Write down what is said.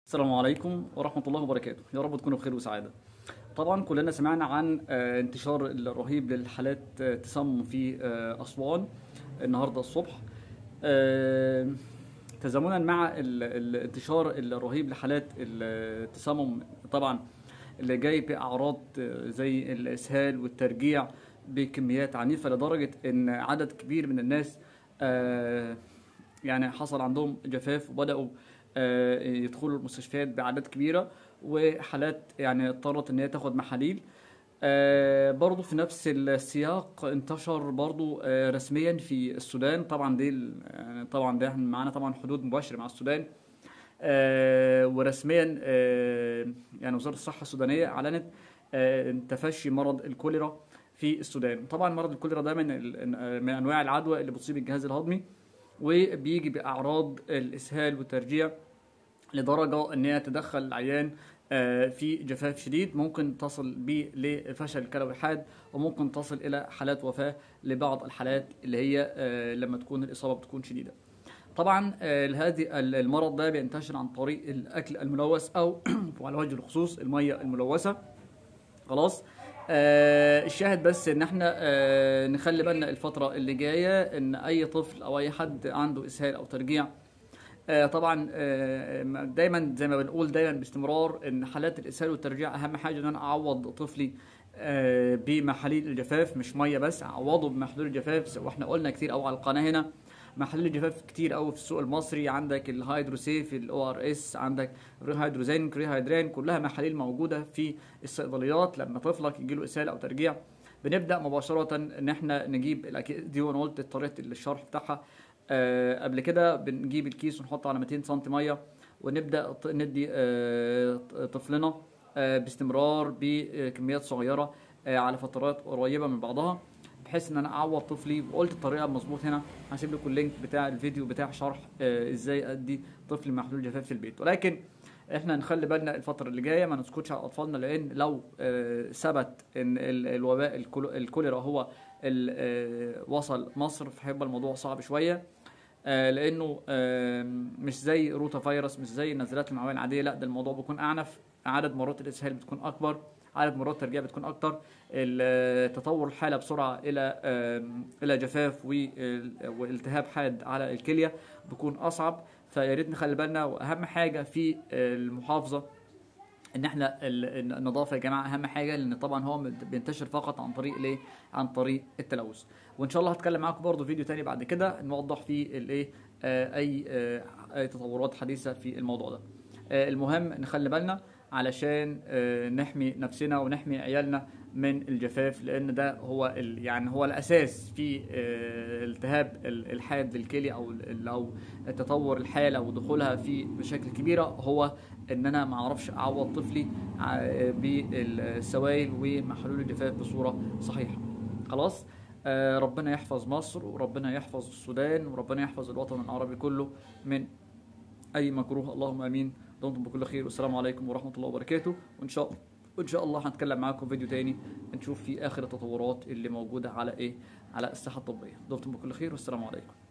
السلام عليكم ورحمة الله وبركاته يا رب تكونوا بخير وسعادة طبعا كلنا سمعنا عن آه، انتشار الرهيب للحالات آه، تسمم في آه، أسوان النهاردة الصبح آه، تزامنا مع ال- الانتشار الرهيب لحالات التسمم طبعا اللي جاي بأعراض آه، زي الإسهال والترجيع بكميات عنيفة لدرجة إن عدد كبير من الناس آه، يعني حصل عندهم جفاف وبدأوا آه، يدخلوا المستشفيات بأعداد كبيرة وحالات يعني اضطرت إن هي تاخد محاليل آه، برضو في نفس السياق انتشر برضو آه، رسميا في السودان طبعا دي ال- يعني طبعا ده احنا معانا طبعا حدود مباشرة مع السودان آه، ورسميا آه، يعني وزارة الصحة السودانية أعلنت آه، تفشي مرض الكوليرا في السودان طبعا مرض الكوليرا ده من ال- من أنواع العدوى اللي بتصيب الجهاز الهضمي وبيجي بأعراض الإسهال والترجيع لدرجة إن هي تدخل العيان آه، في جفاف شديد ممكن تصل بيه لفشل كلوي حاد وممكن تصل إلى حالات وفاة لبعض الحالات اللي هي آه، لما تكون الإصابة بتكون شديدة طبعا آه، هذه المرض ده بينتشر عن طريق الأكل الملوث أو وعلى وجه الخصوص المية الملوثة خلاص آه الشاهد بس ان احنا آه نخلي بالنا الفترة اللي جاية ان اي طفل او اي حد عنده اسهال او ترجيع آه طبعا آه دايما زي ما بنقول دايما باستمرار ان حالات الاسهال والترجيع اهم حاجة ان انا اعوض طفلي آه بمحاليل الجفاف مش مية بس اعوضه بمحلول الجفاف واحنا قلنا كتير قوي على القناة هنا محلول الجفاف كتير قوي في السوق المصري عندك الهيدروسيف الاو ار اس عندك ريهيدروزينك ريهيدرين كلها محاليل موجوده في الصيدليات لما طفلك يجيله اسهال او ترجيع بنبدا مباشره ان احنا نجيب الأكي- دي وانا قلت طريقه الشرح بتاعها آه قبل كده بنجيب الكيس ونحطه على 200 سم ميه ونبدا ط- ندي آه طفلنا آه باستمرار بكميات صغيره آه على فترات قريبه من بعضها بحيث ان انا اعوض طفلي وقلت الطريقه المظبوط هنا هسيب لكم اللينك بتاع الفيديو بتاع شرح آه ازاي ادي طفل محلول جفاف في البيت ولكن احنا نخلي بالنا الفتره اللي جايه ما نسكتش على اطفالنا لان لو آه ثبت ان ال- الوباء الكولو- الكوليرا هو ال- آه وصل مصر فهيبقى الموضوع صعب شويه آه لانه آه مش زي روتا فيروس مش زي النزلات المعويه العاديه لا ده الموضوع بيكون اعنف عدد مرات الاسهال بتكون اكبر عدد مرات الترجيع بتكون اكتر ال- تطور الحاله بسرعه الى آم، الى جفاف وال- والتهاب حاد على الكليه بيكون اصعب فيا ريت نخلي بالنا واهم حاجه في المحافظه ان احنا ال- النظافه يا جماعه اهم حاجه لان طبعا هو بينتشر فقط عن طريق الايه عن طريق التلوث وان شاء الله هتكلم معاكم برضو فيديو تاني بعد كده نوضح فيه الايه آه، اي آه، اي تطورات حديثه في الموضوع ده آه، المهم نخلي بالنا علشان آه، نحمي نفسنا ونحمي عيالنا من الجفاف لان ده هو ال- يعني هو الاساس في آه، التهاب ال- الحاد للكلى او ال- او تطور الحاله ودخولها في مشاكل كبيره هو ان انا ما اعرفش اعوض طفلي ع- بالسوائل ومحلول الجفاف بصوره صحيحه خلاص آه، ربنا يحفظ مصر وربنا يحفظ السودان وربنا يحفظ الوطن العربي كله من اي مكروه اللهم امين دمتم بكل خير والسلام عليكم ورحمه الله وبركاته وان شاء وان شاء الله هنتكلم معاكم في فيديو تاني نشوف فيه اخر التطورات اللي موجوده على ايه على الساحه الطبيه دمتم بكل خير والسلام عليكم